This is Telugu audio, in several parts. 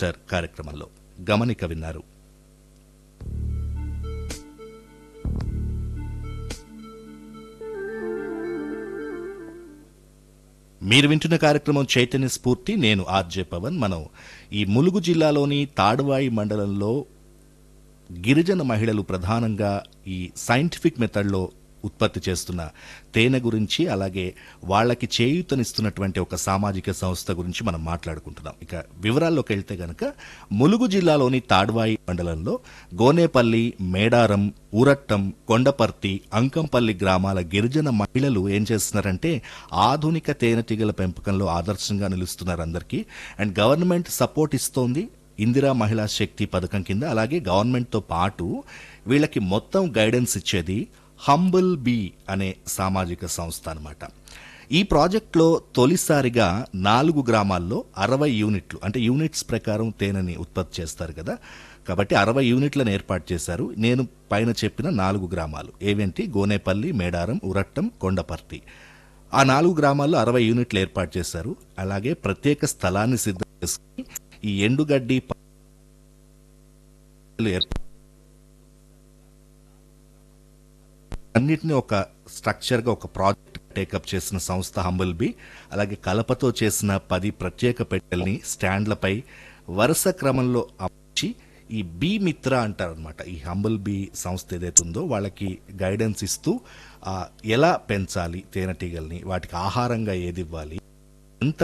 మినిస్టర్ కార్యక్రమంలో గమనిక విన్నారు మీరు వింటున్న కార్యక్రమం చైతన్య స్ఫూర్తి నేను ఆర్జే పవన్ మనం ఈ ములుగు జిల్లాలోని తాడువాయి మండలంలో గిరిజన మహిళలు ప్రధానంగా ఈ సైంటిఫిక్ మెథడ్లో ఉత్పత్తి చేస్తున్న తేనె గురించి అలాగే వాళ్ళకి చేయూతనిస్తున్నటువంటి ఒక సామాజిక సంస్థ గురించి మనం మాట్లాడుకుంటున్నాం ఇక వివరాల్లోకి వెళ్తే గనక ములుగు జిల్లాలోని తాడ్వాయి మండలంలో గోనేపల్లి మేడారం ఊరట్టం కొండపర్తి అంకంపల్లి గ్రామాల గిరిజన మహిళలు ఏం చేస్తున్నారంటే ఆధునిక తేనెటీగల పెంపకంలో ఆదర్శంగా నిలుస్తున్నారు అందరికీ అండ్ గవర్నమెంట్ సపోర్ట్ ఇస్తోంది ఇందిరా మహిళా శక్తి పథకం కింద అలాగే గవర్నమెంట్తో పాటు వీళ్ళకి మొత్తం గైడెన్స్ ఇచ్చేది హంబుల్ బీ అనే సామాజిక సంస్థ అన్నమాట ఈ ప్రాజెక్ట్లో తొలిసారిగా నాలుగు గ్రామాల్లో అరవై యూనిట్లు అంటే యూనిట్స్ ప్రకారం తేనెని ఉత్పత్తి చేస్తారు కదా కాబట్టి అరవై యూనిట్లను ఏర్పాటు చేశారు నేను పైన చెప్పిన నాలుగు గ్రామాలు ఏవేంటి గోనేపల్లి మేడారం ఉరట్టం కొండపర్తి ఆ నాలుగు గ్రామాల్లో అరవై యూనిట్లు ఏర్పాటు చేశారు అలాగే ప్రత్యేక స్థలాన్ని సిద్ధం చేసుకుని ఈ ఎండుగడ్డి ప- ఏర్పాటు అన్నిటిని ఒక స్ట్రక్చర్గా ఒక ప్రాజెక్ట్ టేకప్ చేసిన సంస్థ హంబుల్ బీ అలాగే కలపతో చేసిన పది ప్రత్యేక పెట్టెల్ని స్టాండ్లపై వరుస క్రమంలో అమర్చి ఈ బీ మిత్ర అంటారనమాట ఈ హంబుల్ బీ సంస్థ ఏదైతే ఉందో వాళ్ళకి గైడెన్స్ ఇస్తూ ఆ, ఎలా పెంచాలి తేనెటీగల్ని వాటికి ఆహారంగా ఏది ఇవ్వాలి ఎంత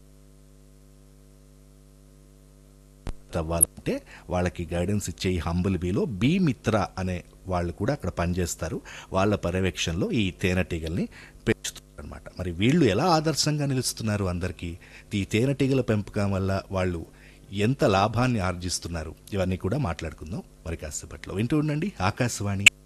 అవ్వాలంటే వాళ్ళకి గైడెన్స్ ఇచ్చే ఈ హంబుల్ బీలో బీ మిత్ర అనే వాళ్ళు కూడా అక్కడ పనిచేస్తారు వాళ్ళ పర్యవేక్షణలో ఈ తేనెటీగల్ని పెంచుతారు అనమాట మరి వీళ్ళు ఎలా ఆదర్శంగా నిలుస్తున్నారు అందరికీ ఈ తేనెటీగల పెంపకం వల్ల వాళ్ళు ఎంత లాభాన్ని ఆర్జిస్తున్నారు ఇవన్నీ కూడా మాట్లాడుకుందాం మరి కాసేపట్లో వింటూ ఉండండి ఆకాశవాణి